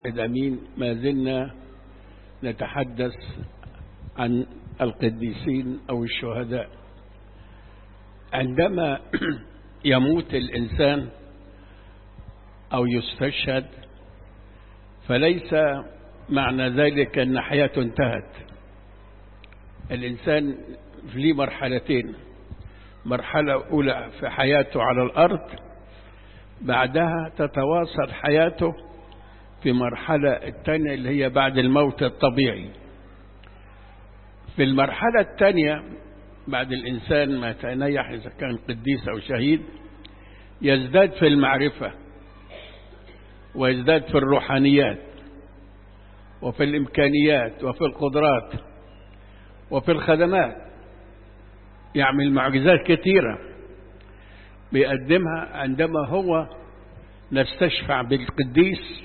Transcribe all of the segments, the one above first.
أمين ما زلنا نتحدث عن القديسين أو الشهداء عندما يموت الإنسان أو يستشهد فليس معنى ذلك أن حياته انتهت الإنسان ليه مرحلتين مرحلة أولى في حياته على الأرض بعدها تتواصل حياته في مرحلة الثانية اللي هي بعد الموت الطبيعي في المرحلة الثانية بعد الإنسان ما تنيح إذا كان قديس أو شهيد يزداد في المعرفة ويزداد في الروحانيات وفي الإمكانيات وفي القدرات وفي الخدمات يعمل معجزات كثيرة بيقدمها عندما هو نستشفع بالقديس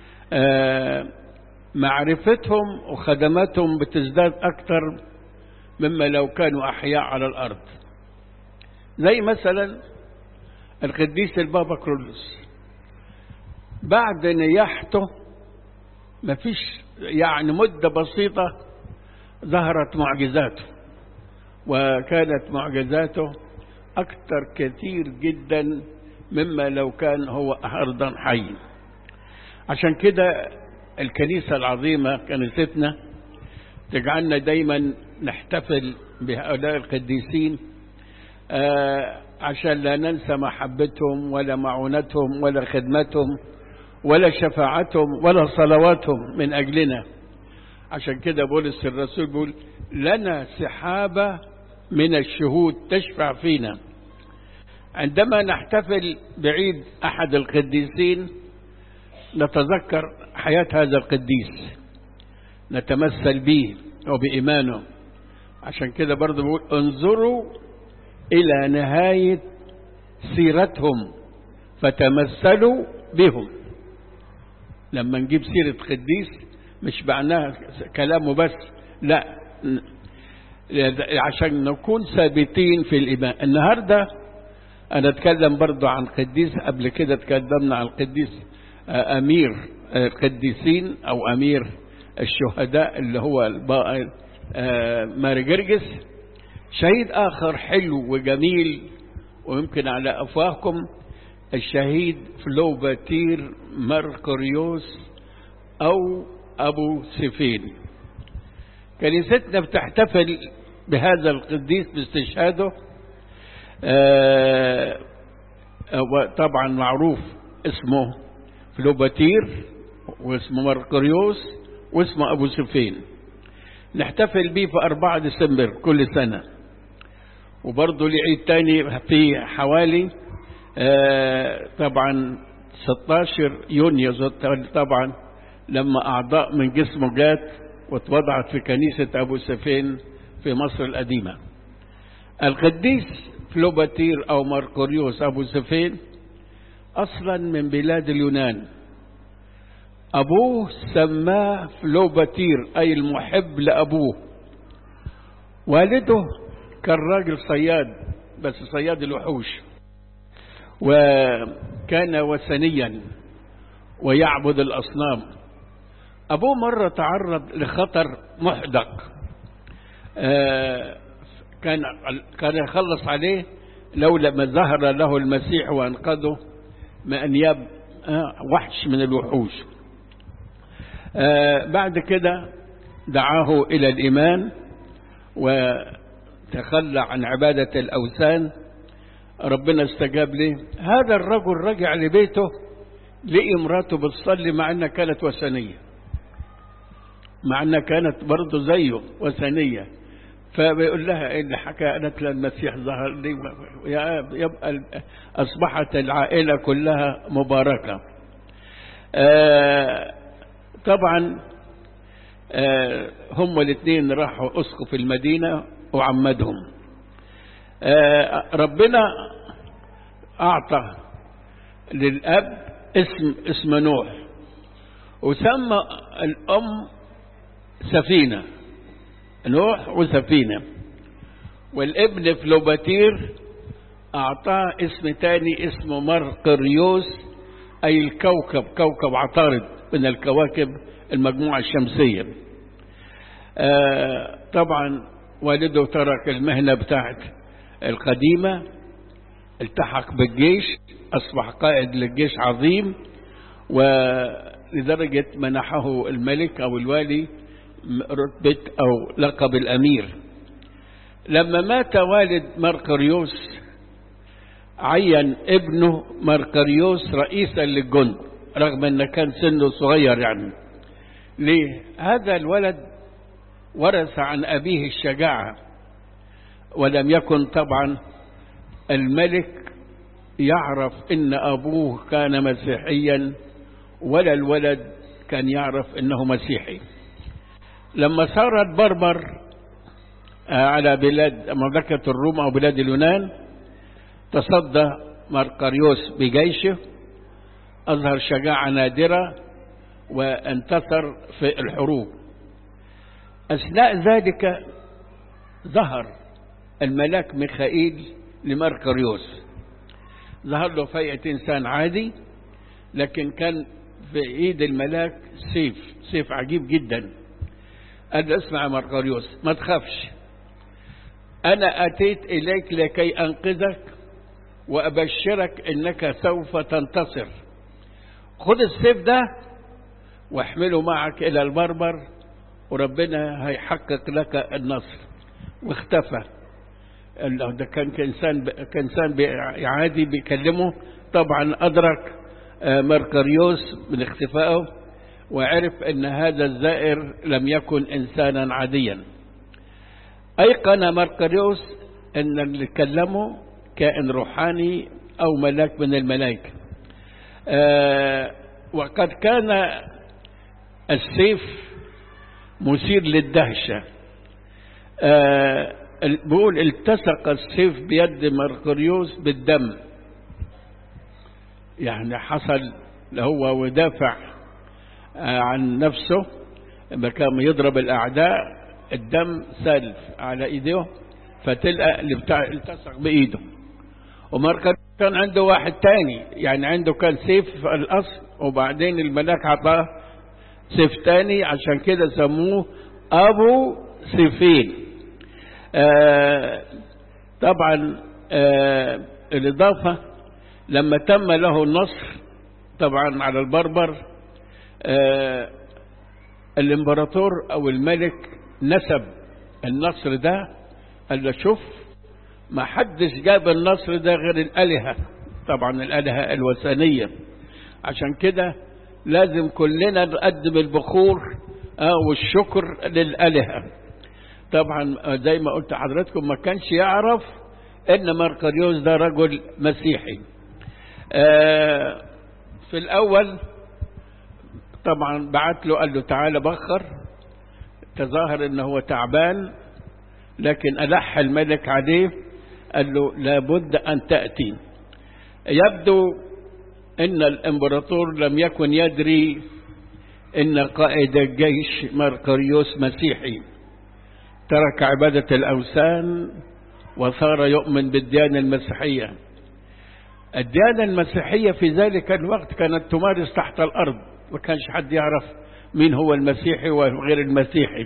معرفتهم وخدماتهم بتزداد أكثر مما لو كانوا أحياء على الأرض زي مثلا القديس البابا كرولوس بعد نياحته ما فيش يعني مدة بسيطة ظهرت معجزاته وكانت معجزاته أكثر كثير جدا مما لو كان هو أرضا حي عشان كده الكنيسة العظيمة كنيستنا تجعلنا دايما نحتفل بهؤلاء القديسين آه عشان لا ننسى محبتهم ولا معونتهم ولا خدمتهم ولا شفاعتهم ولا صلواتهم من أجلنا عشان كده بولس الرسول بيقول لنا سحابة من الشهود تشفع فينا عندما نحتفل بعيد أحد القديسين نتذكر حياة هذا القديس نتمثل به وبإيمانه عشان كده برضه بقول انظروا إلى نهاية سيرتهم فتمثلوا بهم لما نجيب سيرة قديس مش معناها كلامه بس لا عشان نكون ثابتين في الإيمان النهاردة أنا أتكلم برضه عن قديس قبل كده تكلمنا عن القديس أمير القديسين أو أمير الشهداء اللي هو ماري جرجس شهيد آخر حلو وجميل ويمكن على أفواهكم الشهيد فلوباتير مرقريوس أو أبو سفين كنيستنا بتحتفل بهذا القديس باستشهاده آه طبعا معروف اسمه فلوباتير واسمه مرقريوس واسمه أبو سفين نحتفل به في 4 ديسمبر كل سنة وبرضه لعيد تاني في حوالي آه طبعا 16 يونيو طبعا لما أعضاء من جسمه جات واتوضعت في كنيسة أبو سفين في مصر القديمة القديس فلوباتير أو مرقريوس أبو سفين أصلا من بلاد اليونان أبوه سماه فلوباتير أي المحب لأبوه والده كان راجل صياد بس صياد الوحوش وكان وثنيا ويعبد الأصنام أبوه مرة تعرض لخطر محدق كان كان يخلص عليه لولا ما ظهر له المسيح وأنقذه من أنياب وحش من الوحوش بعد كده دعاه إلى الإيمان وتخلى عن عبادة الأوثان ربنا استجاب له هذا الرجل رجع لبيته لقي امراته بتصلي مع انها كانت وثنيه مع انها كانت برضه زيه وثنيه فبيقول لها ان حكى قالت له المسيح ظهر لي يبقى اصبحت العائله كلها مباركه آه طبعا آه هم الاثنين راحوا اسقف المدينه وعمدهم آه ربنا اعطى للاب اسم اسم نوح وسمى الام سفينه نوح وسفينة والابن فلوباتير أعطاه اسم تاني اسمه مرقريوس أي الكوكب كوكب عطارد من الكواكب المجموعة الشمسية آه طبعا والده ترك المهنة بتاعت القديمة التحق بالجيش أصبح قائد للجيش عظيم ولدرجة منحه الملك أو الوالي رتبة أو لقب الأمير لما مات والد مرقريوس عين ابنه مرقريوس رئيسا للجند رغم أن كان سنه صغير يعني ليه هذا الولد ورث عن أبيه الشجاعة ولم يكن طبعا الملك يعرف ان ابوه كان مسيحيا ولا الولد كان يعرف انه مسيحي لما صارت بربر على بلاد مملكة الروم او بلاد اليونان تصدى مرقريوس بجيشه اظهر شجاعة نادرة وانتصر في الحروب اثناء ذلك ظهر الملاك ميخائيل لمرقريوس ظهر له فيئة إنسان عادي لكن كان في إيد الملاك سيف سيف عجيب جدا قال له اسمع يا مرقريوس ما تخافش أنا أتيت إليك لكي أنقذك وأبشرك أنك سوف تنتصر خذ السيف ده واحمله معك إلى البربر وربنا هيحقق لك النصر واختفى ده كان كإنسان كإنسان عادي بيكلمه طبعا أدرك مرقريوس من اختفائه وعرف أن هذا الزائر لم يكن إنسانا عاديا أيقن مرقريوس أن اللي كلمه كائن روحاني أو ملاك من الملائكة وقد كان السيف مثير للدهشة بيقول التصق السيف بيد مرقريوس بالدم يعني حصل هو ودافع عن نفسه لما كان يضرب الأعداء الدم سالف على إيديه فتلقى اللي بتاع التصق بإيده ومرقريوس كان عنده واحد تاني يعني عنده كان سيف في الأصل وبعدين الملاك عطاه سيف تاني عشان كده سموه أبو سيفين آه طبعا آه الإضافة لما تم له النصر طبعا على البربر آه الامبراطور أو الملك نسب النصر ده قال له شوف ما حدش جاب النصر ده غير الآلهة طبعا الآلهة الوثنية عشان كده لازم كلنا نقدم البخور والشكر للآلهة طبعا زي ما قلت حضراتكم ما كانش يعرف ان مرقريوس ده رجل مسيحي في الاول طبعا بعت له قال له تعالى بخر تظاهر انه هو تعبان لكن ألح الملك عليه قال له لابد أن تأتي يبدو أن الإمبراطور لم يكن يدري أن قائد الجيش مرقريوس مسيحي ترك عبادة الأوثان وصار يؤمن بالديانة المسيحية الديانة المسيحية في ذلك الوقت كانت تمارس تحت الأرض ما كانش حد يعرف مين هو المسيحي وغير المسيحي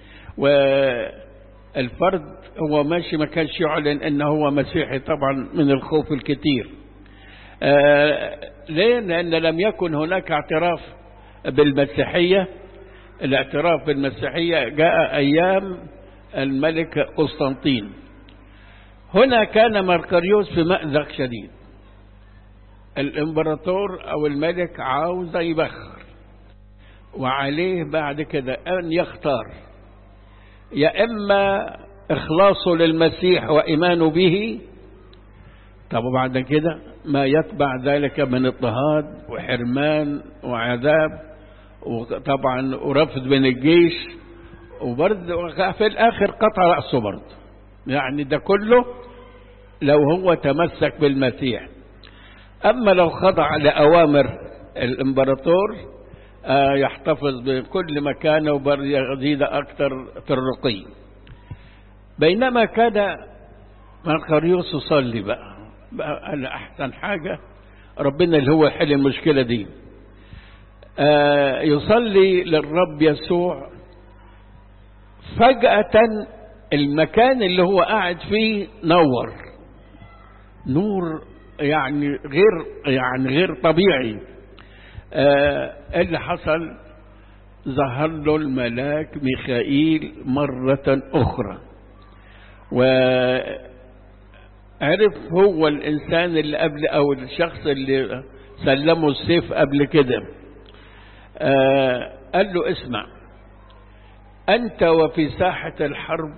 والفرد هو ماشي ما كانش يعلن أنه هو مسيحي طبعا من الخوف الكثير آه ليه؟ لأن لم يكن هناك اعتراف بالمسيحية الاعتراف بالمسيحية جاء أيام الملك قسطنطين هنا كان مرقريوس في مأزق شديد الامبراطور او الملك عاوز يبخر وعليه بعد كده ان يختار يا اما اخلاصه للمسيح وايمانه به طب وبعد كده ما يتبع ذلك من اضطهاد وحرمان وعذاب وطبعا ورفض من الجيش وبرضه في الاخر قطع راسه برضه يعني ده كله لو هو تمسك بالمسيح أما لو خضع لأوامر الإمبراطور آه يحتفظ بكل مكانه وبر يزيد أكثر في الرقي بينما كان مرقريوس يصلي بقى بقى أحسن حاجة ربنا اللي هو حل المشكلة دي آه يصلي للرب يسوع فجأة المكان اللي هو قاعد فيه نور نور يعني غير يعني غير طبيعي آه اللي حصل ظهر له الملاك ميخائيل مرة أخرى وعرف هو الإنسان اللي قبل أو الشخص اللي سلمه السيف قبل كده آه قال له اسمع أنت وفي ساحة الحرب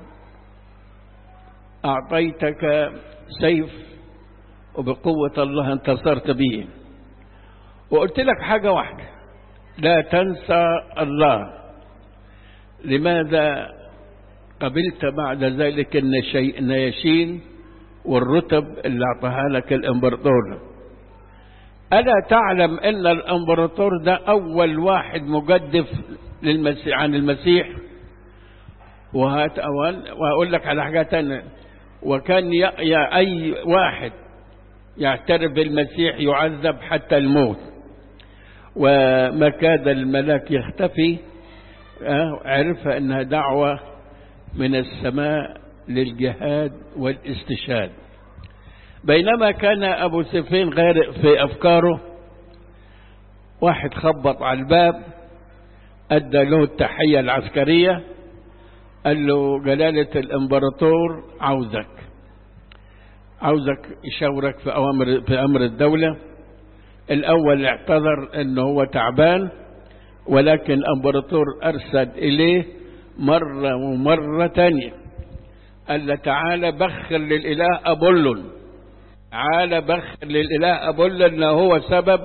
أعطيتك سيف وبقوة الله انتصرت به وقلت لك حاجة واحدة لا تنسى الله لماذا قبلت بعد ذلك النياشين والرتب اللي أعطاها لك الإمبراطور ألا تعلم أن الإمبراطور ده أول واحد مجدف للمسيح عن المسيح وهات أول وأقول لك على حاجة تانية وكان يا أي واحد يعترف بالمسيح يعذب حتى الموت وما كاد الملاك يختفي عرف أنها دعوة من السماء للجهاد والاستشهاد بينما كان أبو سفين غارق في أفكاره واحد خبط على الباب أدى له التحية العسكرية قال له جلالة الإمبراطور عاوزك عاوزك يشاورك في أوامر في أمر الدولة الأول اعتذر أنه هو تعبان ولكن الإمبراطور أرسل إليه مرة ومرة تانية قال له تعالى بخر للإله أبولون تعالى بخر للإله أبولون أنه هو سبب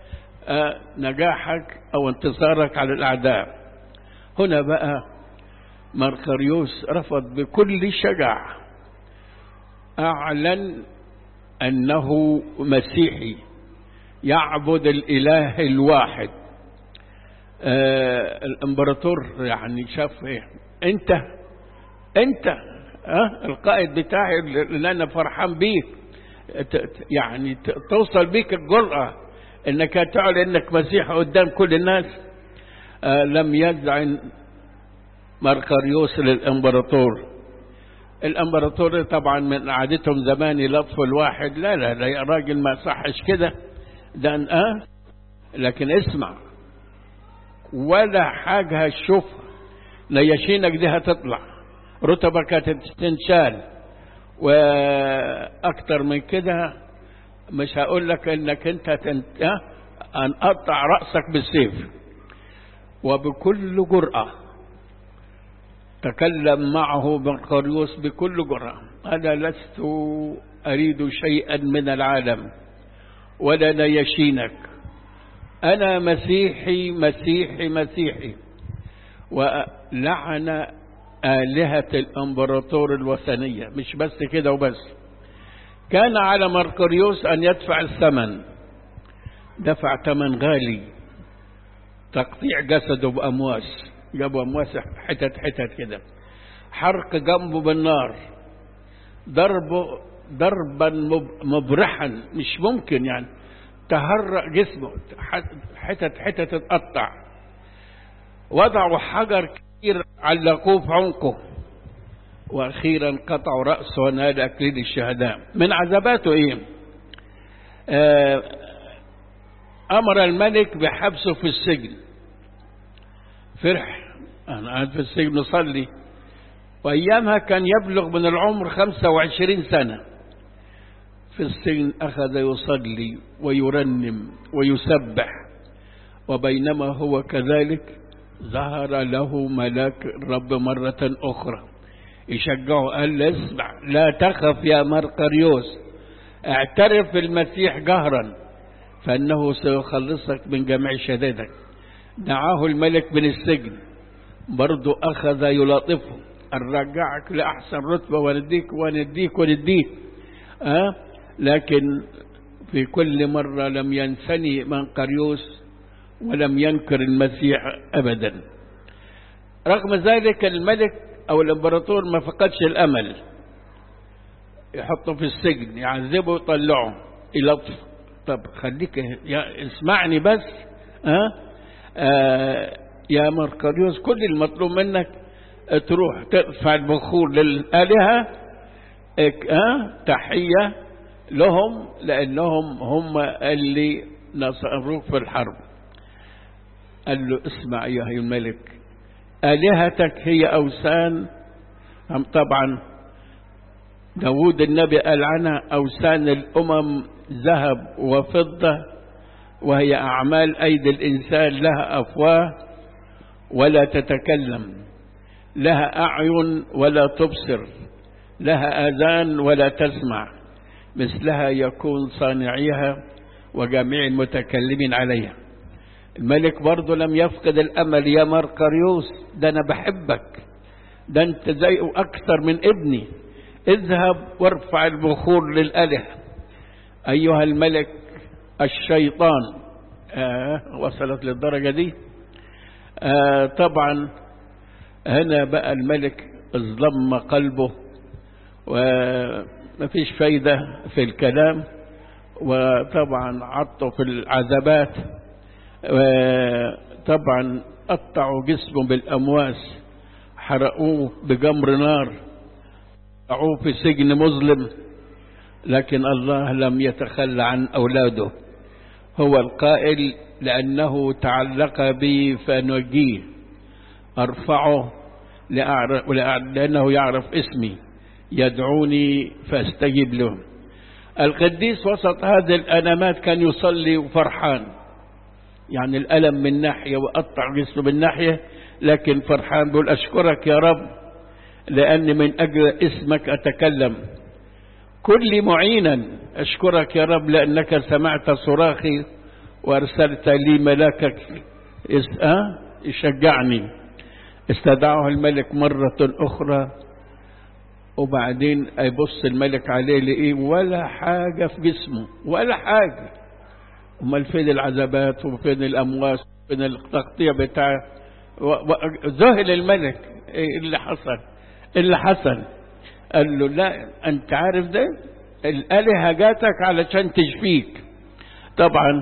نجاحك أو انتصارك على الأعداء هنا بقى مرقريوس رفض بكل شجاعة أعلن أنه مسيحي يعبد الإله الواحد آه الإمبراطور يعني شاف إيه أنت أنت أه القائد بتاعي اللي أنا فرحان بيه يعني توصل بيك الجرأة انك تعلن انك مسيح قدام كل الناس آه لم يزعن مرقريوس للامبراطور الامبراطور طبعا من عادتهم زمان يلطفوا الواحد لا لا لا يا راجل ما صحش كده ده اه لكن اسمع ولا حاجة هتشوفها نياشينك دي هتطلع رتبك هتتنشال واكتر من كده مش هقول لك انك انت تنت... هنقطع رأسك بالسيف وبكل جرأة تكلم معه مرقريوس بكل جرأة أنا لست أريد شيئا من العالم ولا نيشينك أنا مسيحي مسيحي مسيحي ولعن آلهة الإمبراطور الوثنية مش بس كده وبس كان على مرقريوس أن يدفع الثمن دفع ثمن غالي تقطيع جسده بأمواس جابوا أمواس حتت حتت كده حرق جنبه بالنار ضربه ضربا مبرحا مش ممكن يعني تهرق جسمه حتت حتت تتقطع وضعوا حجر كثير علقوه في عنقه واخيرا قطعوا راسه ونال اكليل الشهداء من عذاباته ايه آه امر الملك بحبسه في السجن فرح انا قاعد في السجن اصلي وايامها كان يبلغ من العمر 25 سنه في السجن اخذ يصلي ويرنم ويسبح وبينما هو كذلك ظهر له ملاك الرب مره اخرى يشجعه قال له اسمع لا تخف يا مرقريوس اعترف المسيح جهرا فانه سيخلصك من جميع شدائدك دعاه الملك من السجن برضه اخذ يلاطفه نرجعك لاحسن رتبه ونديك ونديك ونديك أه؟ لكن في كل مره لم ينسني منقريوس ولم ينكر المسيح ابدا رغم ذلك الملك او الامبراطور ما فقدش الامل يحطه في السجن يعذبه ويطلعه يلطف طب خليك يا اسمعني بس ها أه؟ آه يا مرقريوس كل المطلوب منك تروح ترفع البخور للآلهة آه تحية لهم لأنهم هم اللي نصروك في الحرب قال له اسمع أيها الملك آلهتك هي أوثان هم طبعا داود النبي قال عنها أوثان الأمم ذهب وفضة وهي أعمال أيدي الإنسان لها أفواه ولا تتكلم لها أعين ولا تبصر لها آذان ولا تسمع مثلها يكون صانعيها وجميع المتكلمين عليها الملك برضه لم يفقد الأمل يا مرقريوس ده أنا بحبك ده أنت زي أكثر من ابني اذهب وارفع البخور للآلهة أيها الملك الشيطان آه وصلت للدرجة دي آه طبعا هنا بقى الملك اظلم قلبه وما فيش فايدة في الكلام وطبعا عطوا في العذابات وطبعا قطعوا جسمه بالأمواس حرقوه بجمر نار وضعوه في سجن مظلم لكن الله لم يتخلى عن أولاده هو القائل لأنه تعلق بي فنجيه أرفعه لأعرف لأنه يعرف اسمي يدعوني فاستجب له القديس وسط هذه الألمات كان يصلي وفرحان يعني الألم من ناحية وقطع جسمه من ناحية لكن فرحان بيقول أشكرك يا رب لأني من أجل اسمك أتكلم كل معينا أشكرك يا رب لأنك سمعت صراخي وأرسلت لي ملاكك يشجعني استدعه الملك مرة أخرى وبعدين يبص الملك عليه لإيه ولا حاجة في جسمه ولا حاجة امال فين العذابات وفين الأمواس وفين التقطيع بتاعه ذهل الملك ايه اللي حصل اللي حصل قال له لا انت عارف ده الآلهة جاتك علشان تشفيك طبعا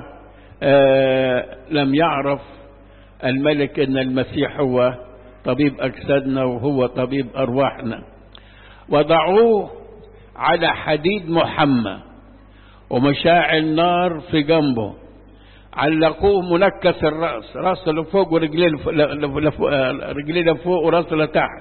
آه لم يعرف الملك ان المسيح هو طبيب أجسادنا وهو طبيب أرواحنا وضعوه على حديد محمى ومشاعل نار في جنبه علقوه منكس الرأس راسه لفوق ورجليه لفوق رجليه لفوق وراسه لتحت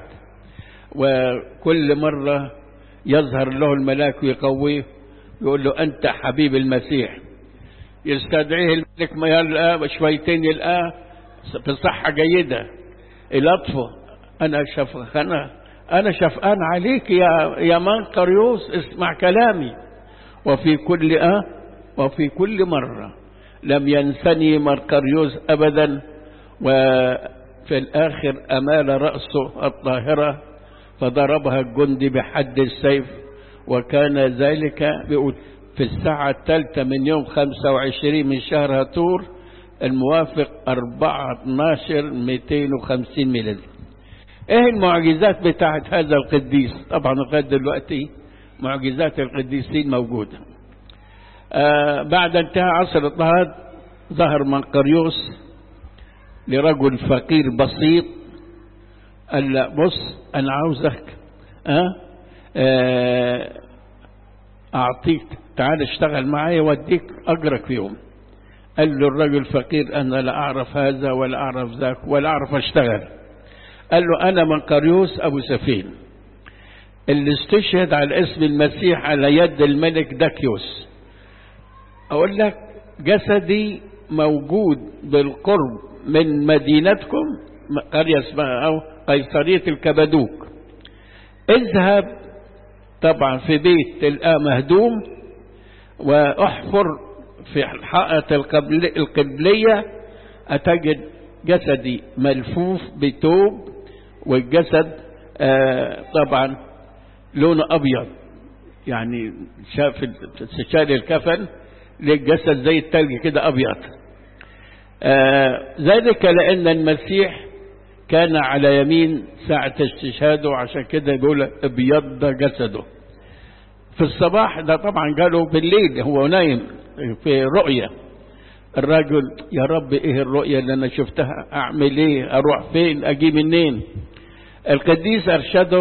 وكل مرة يظهر له الملاك ويقويه يقول له أنت حبيب المسيح يستدعيه الملك ما يلقى شويتين يلقاه في صحة جيدة لطفه أنا شف أنا أنا شفقان عليك يا يا منقريوس اسمع كلامي وفي كل آه وفي كل مرة لم ينسني مرقريوس أبدا وفي الآخر أمال رأسه الطاهرة فضربها الجندي بحد السيف وكان ذلك في الساعة الثالثة من يوم 25 من شهر هتور الموافق 4 12 250 ميلادي ايه المعجزات بتاعت هذا القديس طبعا لغايه دلوقتي معجزات القديسين موجوده آه بعد انتهاء عصر الاضطهاد ظهر منقريوس لرجل فقير بسيط قال لا بص انا عاوزك أه؟ آه اعطيك تعال اشتغل معايا واديك اجرك في يوم قال له الرجل الفقير انا لا اعرف هذا ولا اعرف ذاك ولا اعرف اشتغل قال له انا منقريوس ابو سفين اللي استشهد على اسم المسيح على يد الملك داكيوس اقول لك جسدي موجود بالقرب من مدينتكم قرية اسمها أو قيصرية الكبدوك اذهب طبعا في بيت تلقاه مهدوم واحفر في الحائط القبل القبلية أتجد جسدي ملفوف بتوب والجسد آه طبعا لونه أبيض يعني شاف شال الكفن للجسد زي التلج كده أبيض آه ذلك لأن المسيح كان على يمين ساعة استشهاده عشان كده يقول ابيض جسده في الصباح ده طبعا قالوا بالليل هو نايم في رؤية الرجل يا رب ايه الرؤية اللي انا شفتها اعمل ايه اروح فين اجي منين القديس ارشده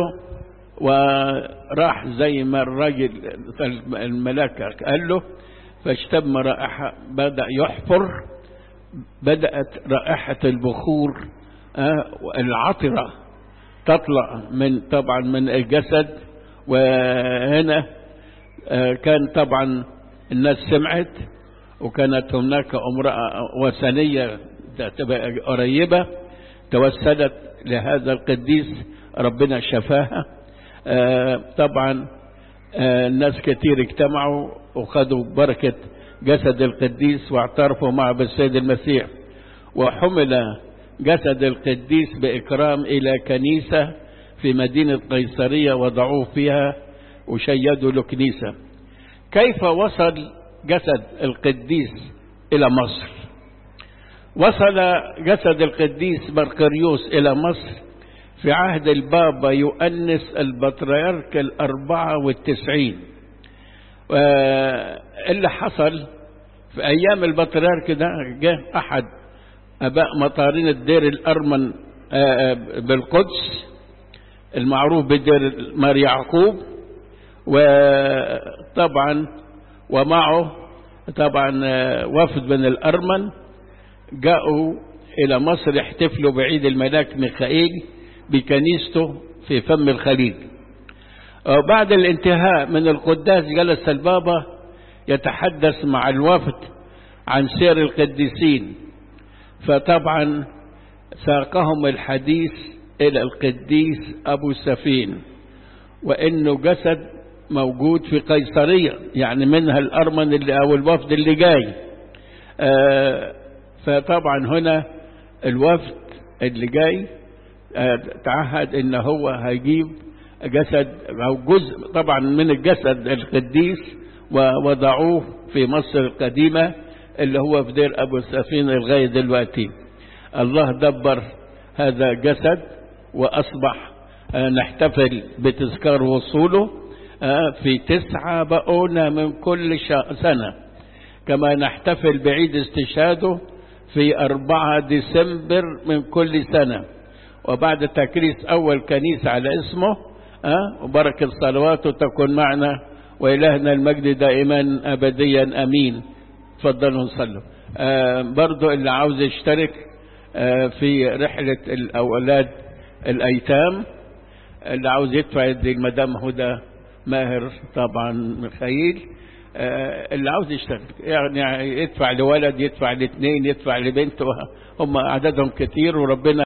وراح زي ما الراجل الملاك قال له فاشتم رائحة بدأ يحفر بدأت رائحة البخور العطرة تطلع من طبعا من الجسد وهنا كان طبعا الناس سمعت وكانت هناك امرأة وثنية قريبة توسلت لهذا القديس ربنا شفاها طبعا الناس كتير اجتمعوا وخدوا بركة جسد القديس واعترفوا معه بالسيد المسيح وحمل جسد القديس بإكرام إلى كنيسة في مدينة قيصرية وضعوه فيها وشيدوا له كنيسة كيف وصل جسد القديس إلى مصر وصل جسد القديس مرقريوس إلى مصر في عهد البابا يؤنس البطريرك الأربعة والتسعين اللي حصل في أيام البطريرك ده جه أحد أباء مطارين الدير الأرمن بالقدس المعروف بدير مار يعقوب وطبعا ومعه طبعا وفد من الأرمن جاءوا إلى مصر يحتفلوا بعيد الملاك ميخائيل بكنيسته في فم الخليج بعد الانتهاء من القداس جلس البابا يتحدث مع الوفد عن سير القديسين فطبعا ساقهم الحديث إلى القديس أبو سفين وإنه جسد موجود في قيصرية يعني منها الأرمن اللي أو الوفد اللي جاي آه فطبعا هنا الوفد اللي جاي آه تعهد ان هو هيجيب جسد او جزء طبعا من الجسد القديس ووضعوه في مصر القديمة اللي هو في دير ابو سفين لغاية دلوقتي الله دبر هذا الجسد واصبح آه نحتفل بتذكار وصوله في تسعة بقونا من كل سنة كما نحتفل بعيد استشهاده في أربعة ديسمبر من كل سنة وبعد تكريس أول كنيسة على اسمه أه؟ وبركة صلواته تكون معنا وإلهنا المجد دائما أبديا أمين تفضلوا نصلوا أه برضو اللي عاوز يشترك أه في رحلة الأولاد الأيتام اللي عاوز يدفع دي المدام هدى ماهر طبعا مخيل آه اللي عاوز يشتغل يعني يدفع لولد يدفع لاثنين يدفع لبنت هم عددهم كتير وربنا